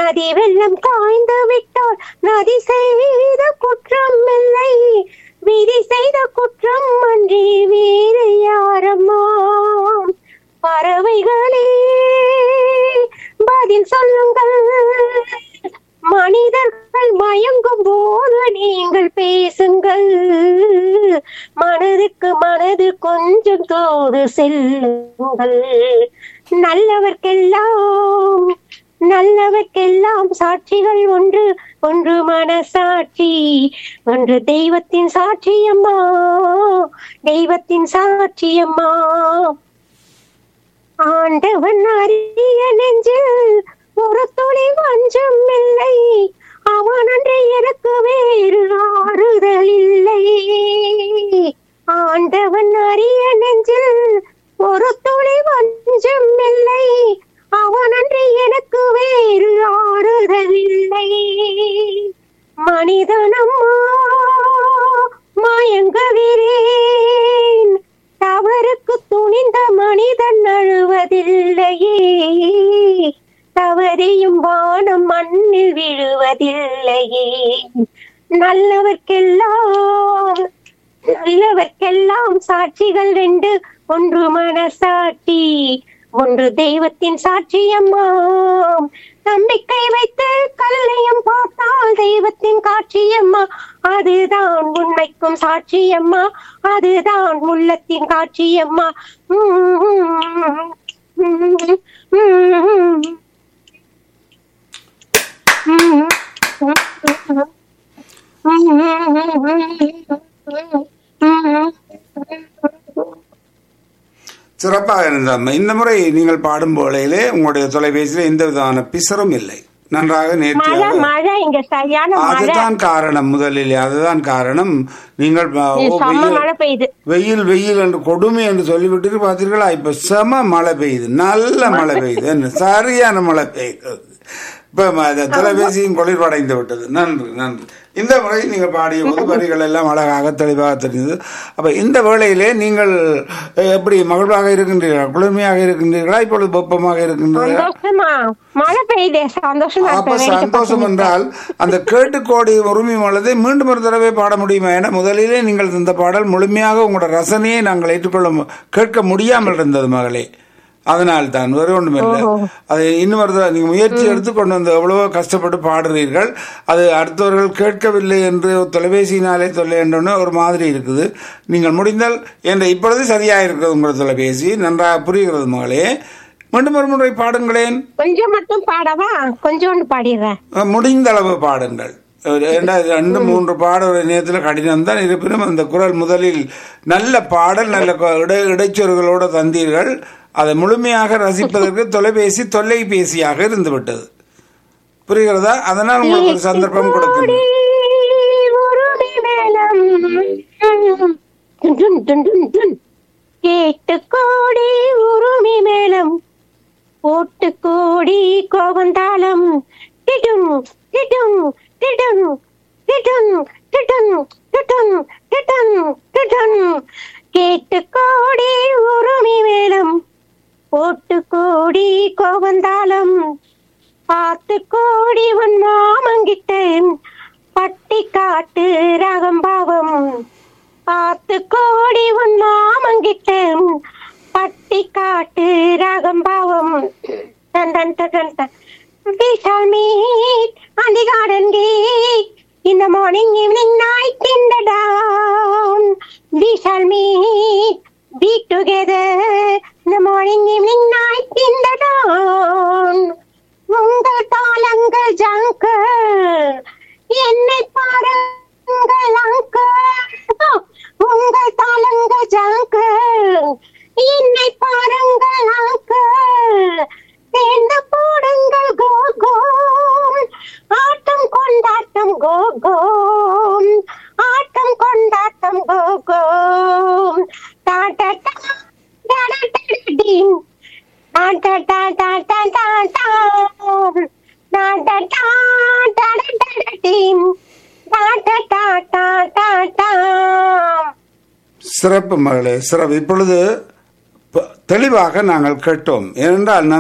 நதி வெள்ளம் காய்ந்து விட்டால் நதி செய்த குற்றம் இல்லை விதி செய்த குற்றம் அன்றி வேறு யாரம்மா பறவைகளே பதில் சொல்லுங்கள் மனிதர்கள் மயங்கும் போது நீங்கள் பேசுங்கள் மனதுக்கு மனது கொஞ்சம் தோடு செல்லுங்கள் நல்லவர்க்கெல்லாம் நல்லவர்க்கெல்லாம் சாட்சிகள் ஒன்று ஒன்று மனசாட்சி ஒன்று தெய்வத்தின் சாட்சியம்மா தெய்வத்தின் சாட்சியம்மா ஆண்டவன் அறிய நெஞ்சில் ஒரு துளி வஞ்சம் இல்லை அவன் அன்று எனக்கு வேறு ஆறுதல் இல்லை ஆண்டவன் அறிய நெஞ்சில் ஒரு துளி வஞ்சம் இல்லை அவன் அன்று எனக்கு வேறு ஆறுதல் இல்லை மனிதனம்மா மயங்குகிறேன் தவறுக்கு துணிந்த மனிதன் அழுவதில்லையே தவறியும் வானம் மண்ணில் விழுவதில்லையே நல்லவர்க்கெல்லாம் நல்லவர்க்கெல்லாம் சாட்சிகள் ரெண்டு ஒன்று மனசாட்சி ஒன்று தெய்வத்தின் சாட்சியம்மா நம்பிக்கை வைத்து கல்லையும் பார்த்தால் தெய்வத்தின் காட்சியம்மா அதுதான் உண்மைக்கும் சாட்சியம்மா அதுதான் உள்ளத்தின் காட்சியம்மா உம் உம் சிறப்பாக இருந்தம்மா இந்த முறை நீங்கள் பாடும் போலையிலே உங்களுடைய தொலைபேசியில் எந்த விதமான பிசரும் இல்லை நன்றாக மழை நேர்த்தியாக மழை இங்க சரியான மழை அதுதான் காரணம் முதலில் அதுதான் காரணம் நீங்கள் ப- ஓ, செம்ம வெயில் மழை பெய்யுது வெயில் வெயில் என்று கொடுமை என்று சொல்லிவிட்டு பார்த்தீர்களா இப்ப செம மழை பெய்யுது நல்ல மழை பெய்யுது என்ன சரியான மழை பெய்யுது இப்ப ம- அந்த தொலைபேசியும் குளிர்வடைந்து விட்டது நன்று நன்று இந்த முறை நீங்கள் பாடிய போது வரிகள் எல்லாம் அழகாக தெளிவாக தெரிந்தது அப்ப இந்த வேளையிலே நீங்கள் அஹ், எப்படி மகிழ்வாக இருக்கின்றீர்களா குளிர்மையாக இருக்கின்றீர்களா இப்பொழுது வெப்பமாக இருக்கின்றீர்களா சந்தோஷமா மழை பெய்யுதே சந்தோஷமா அப்ப இருப்பேன் வேடிக்கை சந்தோஷம் பார்த்துட்டு. என்றால் அந்த கேட்டுக்கோடி உரிமை மலதை மீண்டும் ஒரு தடவை பாட முடியுமா என முதலிலே நீங்கள் தந்த பாடல் முழுமையாக உங்களோட ரசனையை நாங்கள் ஏற்றுக்கொள்ள மு- கேட்க முடியாமல் இருந்தது மகளே அதனால் தான் வேறு ஒன்றுமில்லை அது இன்னும் ஒரு தடவை நீங்க முயற்சி எடுத்து கொண்டு வந்து எவ்வளவோ கஷ்டப்பட்டு பாடுறீர்கள் அது அடுத்தவர்கள் கேட்கவில்லை என்று தொலைபேசியினாலே சொல்ல என்றோன்னு ஒரு மாதிரி இருக்குது நீங்கள் முடிந்தால் என்ற இப்பொழுது சரியாக இருக்கிறது உங்களோட தொலைபேசி நன்றாக புரிகிறது மகளே மீண்டும் ஒரு முறை பாடுங்களேன் கொஞ்சம் மட்டும் பாடவா கொஞ்சோண்டு பாடிடுறேன் முடிந்த அளவு பாடுங்கள் ஒரு இரண்டா- ரெண்டு மூன்று பாட ஒரு நேரத்தில் கடினம் தான் இருப்பினும் அந்த குரல் முதலில் நல்ல பாடல் நல்ல கு- இடை இடைச்சொற்களோடு தந்தீர்கள் அதை முழுமையாக ரசிப்பதற்கு தொலைபேசி தொல்லைபேசியாக இருந்து விட்டது புரிகிறதா அதனால் உங்களுக்கு ஒரு சந்தர்ப்பம் கொடுக்கின்றேன் உருளி மேளம். டுன் டுன் டுன் டுன். கேட்டு கோடி உருமி மேளம் போட்டு கோடி கோவந்தாளம் டிடும் டிடும் டிடும் டிடும் டிடும் டிடும் டிடும் டிடும் கேட்டு கோடி உருமி மேளம் போட்டு கோடி கோவந்தாளம் பார்த்து கோடி உன் மாமங்கிட்ட பட்டி காட்டு ரகம்பாவம் பார்த்து கோடி உன் மாமங்கிட்ட பட்டி காட்டு ரகம்பாவம் தன் தன் தன் தன் தன். We shall meet on the garden gate in the morning, evening, night, in the dawn. We shall meet, be together in the morning, evening, night, in the dawn. உங்கள் தாளங்கள் ஜங்கர் என்னை பாருங்கள் அங்கர் உங்கள் தாளங்கள் ஜங்கர் என்னை பாருங்கள் அங்கர் சேர்ந்து போடுங்கள் கோ கோ ஆட்டம் கொண்டாட்டம் கோ கோ ஆட்டம் கொண்டாட்டம் கோ கோ டா டா டா டா டா டா team Da da da da da da da. Da da da da da da da ding. Da da da da da da. சிறப்பு மகளே சிறப்பு இப்பொழுது ப- தெளிவாக நாங்கள் கேட்டோம் ஏனென்றால்